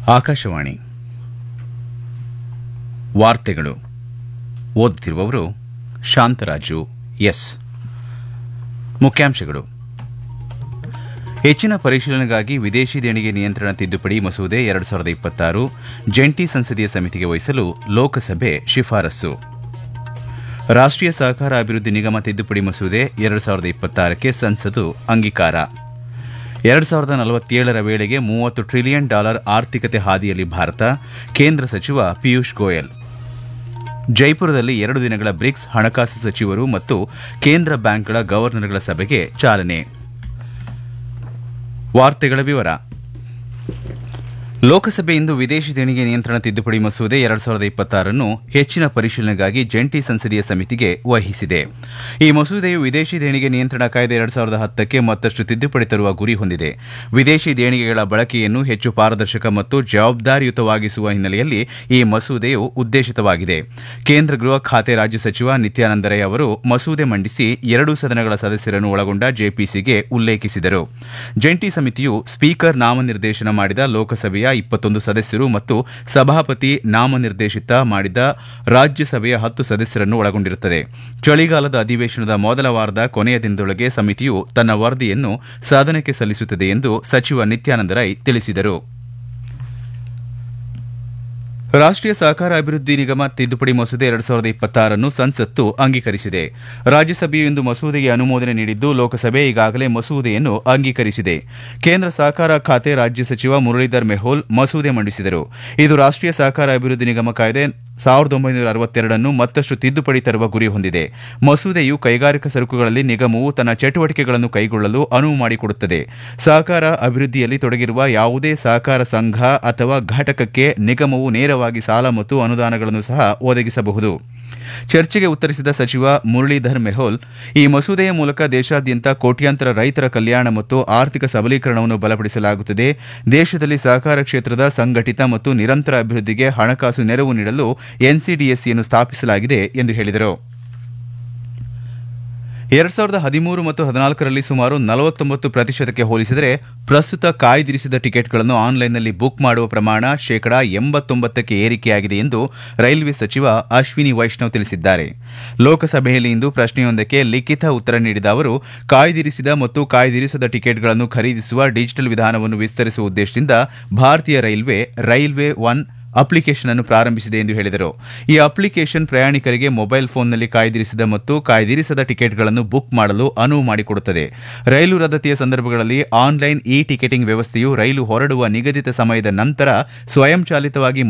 ಆಕಾಶವಾಣಿ ವಾರ್ತೆಗಳು ಓದುತ್ತಿರುವವರು ಶಾಂತರಾಜು ಎಸ್ ಮುಖ್ಯಾಂಶಗಳು ಹೆಚ್ಚಿನ ಪರಿಶೀಲನೆಗಾಗಿ ವಿದೇಶಿ ದೇಣಿಗೆ ನಿಯಂತ್ರಣ ತಿದ್ದುಪಡಿ ಮಸೂದೆ ಎರಡು ಸಾವಿರದ ಇಪ್ಪತ್ತಾರು ಜಂಟಿ ಸಂಸದೀಯ ಸಮಿತಿಗೆ ವಹಿಸಲು ಲೋಕಸಭೆ ಶಿಫಾರಸ್ಸು ರಾಷ್ಟ್ರೀಯ ಸಹಕಾರ ಅಭಿವೃದ್ಧಿ ನಿಗಮ ತಿದ್ದುಪಡಿ ಮಸೂದೆ ಎರಡು ಸಾವಿರದ ಇಪ್ಪತ್ತಾರಕ್ಕೆ ಸಂಸತ್ತು ಅಂಗೀಕಾರ ಎರಡು ಸಾವಿರದ ನಲವತ್ತೇಳರ ವೇಳೆಗೆ ಮೂವತ್ತು ಟ್ರಿಲಿಯನ್ ಡಾಲರ್ ಆರ್ಥಿಕತೆ ಹಾದಿಯಲ್ಲಿ ಭಾರತ ಕೇಂದ್ರ ಸಚಿವ ಪಿಯೂಷ್ ಗೋಯಲ್ ಜೈಪುರದಲ್ಲಿ ಎರಡು ದಿನಗಳ ಬ್ರಿಕ್ಸ್ ಹಣಕಾಸು ಸಚಿವರು ಮತ್ತು ಕೇಂದ್ರ ಬ್ಯಾಂಕ್ಗಳ ಗವರ್ನರ್ಗಳ ಸಭೆಗೆ ಚಾಲನೆ ವಾರ್ತೆಗಳ ವಿವರ ಲೋಕಸಭೆ ಇಂದು ವಿದೇಶಿ ದೇಣಿಗೆ ನಿಯಂತ್ರಣ ತಿದ್ದುಪಡಿ ಮಸೂದೆ ಎರಡು ಸಾವಿರದ ಇಪ್ಪತ್ತಾರನ್ನು ಹೆಚ್ಚಿನ ಪರಿಶೀಲನೆಗಾಗಿ ಜಂಟಿ ಸಂಸದೀಯ ಸಮಿತಿಗೆ ವಹಿಸಿದೆ ಈ ಮಸೂದೆಯು ವಿದೇಶಿ ದೇಣಿಗೆ ನಿಯಂತ್ರಣ ಕಾಯ್ದೆ ಎರಡು ಸಾವಿರದ ಹತ್ತಕ್ಕೆ ಮತ್ತಷ್ಟು ತಿದ್ದುಪಡಿ ತರುವ ಗುರಿ ಹೊಂದಿದೆ ವಿದೇಶಿ ದೇಣಿಗೆಗಳ ಬಳಕೆಯನ್ನು ಹೆಚ್ಚು ಪಾರದರ್ಶಕ ಮತ್ತು ಜವಾಬ್ದಾರಿಯುತವಾಗಿಸುವ ಹಿನ್ನೆಲೆಯಲ್ಲಿ ಈ ಮಸೂದೆಯು ಉದ್ದೇಶಿತವಾಗಿದೆ ಕೇಂದ್ರ ಗೃಹ ಖಾತೆ ರಾಜ್ಯ ಸಚಿವ ನಿತ್ಯಾನಂದ ರೈ ಅವರು ಮಸೂದೆ ಮಂಡಿಸಿ ಎರಡೂ ಸದನಗಳ ಸದಸ್ಯರನ್ನು ಒಳಗೊಂಡ ಜೆಪಿಸಿಗೆ ಉಲ್ಲೇಖಿಸಿದರು ಜಂಟಿ ಸಮಿತಿಯು ಸ್ಪೀಕರ್ ನಾಮನಿರ್ದೇಶನ ಮಾಡಿದ ಲೋಕಸಭೆಯ ಇಪ್ಪತ್ತೊಂದು ಸದಸ್ಯರು ಮತ್ತು ಸಭಾಪತಿ ನಾಮನಿರ್ದೇಶಿತ ಮಾಡಿದ ರಾಜ್ಯಸಭೆಯ ಹತ್ತು ಸದಸ್ಯರನ್ನು ಒಳಗೊಂಡಿರುತ್ತದೆ ಚಳಿಗಾಲದ ಅಧಿವೇಶನದ ಮೊದಲ ವಾರದ ಕೊನೆಯ ದಿನದೊಳಗೆ ಸಮಿತಿಯು ತನ್ನ ವರದಿಯನ್ನು ಸದನಕ್ಕೆ ಸಲ್ಲಿಸುತ್ತದೆ ಎಂದು ಸಚಿವ ನಿತ್ಯಾನಂದ ರೈ ತಿಳಿಸಿದರು ರಾಷ್ಟ್ರೀಯ ಸಹಕಾರ ಅಭಿವೃದ್ಧಿ ನಿಗಮ ತಿದ್ದುಪಡಿ ಮಸೂದೆ ಎರಡು ಸಾವಿರದ ಇಪ್ಪತ್ತಾರನ್ನು ಸಂಸತ್ತು ಅಂಗೀಕರಿಸಿದೆ ರಾಜ್ಯಸಭೆಯು ಇಂದು ಮಸೂದೆಗೆ ಅನುಮೋದನೆ ನೀಡಿದ್ದು ಲೋಕಸಭೆ ಈಗಾಗಲೇ ಮಸೂದೆಯನ್ನು ಅಂಗೀಕರಿಸಿದೆ ಕೇಂದ್ರ ಸಹಕಾರ ಖಾತೆ ರಾಜ್ಯ ಸಚಿವ ಮುರಳೀಧರ್ ಮೆಹೋಲ್ ಮಸೂದೆ ಮಂಡಿಸಿದರು ಇದು ರಾಷ್ಟ್ರೀಯ ಸಹಕಾರ ಅಭಿವೃದ್ಧಿ ನಿಗಮ ಕಾಯ್ದೆ ಸಾವಿರದ ಒಂಬೈನೂರ ಅರವತ್ತೆರಡನ್ನು ಮತ್ತಷ್ಟು ತಿದ್ದುಪಡಿ ತರುವ ಗುರಿ ಹೊಂದಿದೆ ಮಸೂದೆಯು ಕೈಗಾರಿಕಾ ಸರಕುಗಳಲ್ಲಿ ನಿಗಮವು ತನ್ನ ಚಟುವಟಿಕೆಗಳನ್ನು ಕೈಗೊಳ್ಳಲು ಅನುವು ಮಾಡಿಕೊಡುತ್ತದೆ ಸಹಕಾರ ಅಭಿವೃದ್ಧಿಯಲ್ಲಿ ತೊಡಗಿರುವ ಯಾವುದೇ ಸಹಕಾರ ಸಂಘ ಅಥವಾ ಘಟಕಕ್ಕೆ ನಿಗಮವು ನೇರವಾಗಿ ಸಾಲ ಮತ್ತು ಅನುದಾನಗಳನ್ನು ಸಹ ಒದಗಿಸಬಹುದು ಚರ್ಚೆಗೆ ಉತ್ತರಿಸಿದ ಸಚಿವ ಮುರಳೀಧರ್ ಮೆಹೋಲ್ ಈ ಮಸೂದೆಯ ಮೂಲಕ ದೇಶಾದ್ಯಂತ ಕೋಟ್ಯಾಂತರ ರೈತರ ಕಲ್ಯಾಣ ಮತ್ತು ಆರ್ಥಿಕ ಸಬಲೀಕರಣವನ್ನು ಬಲಪಡಿಸಲಾಗುತ್ತದೆ ದೇಶದಲ್ಲಿ ಸಹಕಾರ ಕ್ಷೇತ್ರದ ಸಂಘಟಿತ ಮತ್ತು ನಿರಂತರ ಅಭಿವೃದ್ಧಿಗೆ ಹಣಕಾಸು ನೆರವು ನೀಡಲು ಎನ್ಸಿಡಿಎಸ್ಸಿಯನ್ನು ಸ್ಥಾಪಿಸಲಾಗಿದೆ ಎಂದು ಹೇಳಿದರು ಎರಡ್ ಸಾವಿರದ ಹದಿಮೂರು ಮತ್ತು ಹದಿನಾಲ್ಕರಲ್ಲಿ ಸುಮಾರು ನಲವತ್ತೊಂಬತ್ತು ಪ್ರತಿಶತಕ್ಕೆ ಹೋಲಿಸಿದರೆ ಪ್ರಸ್ತುತ ಕಾಯ್ದಿರಿಸಿದ ಟಿಕೆಟ್ಗಳನ್ನು ಆನ್ಲೈನ್ನಲ್ಲಿ ಬುಕ್ ಮಾಡುವ ಪ್ರಮಾಣ ಶೇಕಡಾ ಎಂಬತ್ತೊಂಬತ್ತಕ್ಕೆ ಏರಿಕೆಯಾಗಿದೆ ಎಂದು ರೈಲ್ವೆ ಸಚಿವ ಅಶ್ವಿನಿ ವೈಷ್ಣವ್ ತಿಳಿಸಿದ್ದಾರೆ ಲೋಕಸಭೆಯಲ್ಲಿ ಇಂದು ಪ್ರಶ್ನೆಯೊಂದಕ್ಕೆ ಲಿಖಿತ ಉತ್ತರ ನೀಡಿದ ಅವರು ಕಾಯ್ದಿರಿಸಿದ ಮತ್ತು ಕಾಯ್ದಿರಿಸದ ಟಿಕೆಟ್ಗಳನ್ನು ಖರೀದಿಸುವ ಡಿಜಿಟಲ್ ವಿಧಾನವನ್ನು ವಿಸ್ತರಿಸುವ ಉದ್ದೇಶದಿಂದ ಭಾರತೀಯ ರೈಲ್ವೆ ರೈಲ್ವೆ ಒನ್ ಅಪ್ಲಿಕೇಶನ್ ಅನ್ನು ಪ್ರಾರಂಭಿಸಿದೆ ಎಂದು ಹೇಳಿದರು ಈ ಅಪ್ಲಿಕೇಶನ್ ಪ್ರಯಾಣಿಕರಿಗೆ ಮೊಬೈಲ್ ಫೋನ್ನಲ್ಲಿ ಕಾಯ್ದಿರಿಸಿದ ಮತ್ತು ಕಾಯ್ದಿರಿಸದ ಟಿಕೆಟ್ಗಳನ್ನು ಬುಕ್ ಮಾಡಲು ಅನುವು ಮಾಡಿಕೊಡುತ್ತದೆ ರೈಲು ರದ್ದತಿಯ ಸಂದರ್ಭಗಳಲ್ಲಿ ಆನ್ಲೈನ್ ಇ ಟಿಕೆಟಿಂಗ್ ವ್ಯವಸ್ಥೆಯು ರೈಲು ಹೊರಡುವ ನಿಗದಿತ ಸಮಯದ ನಂತರ ಸ್ವಯಂಚಾಲಿತವಾಗಿ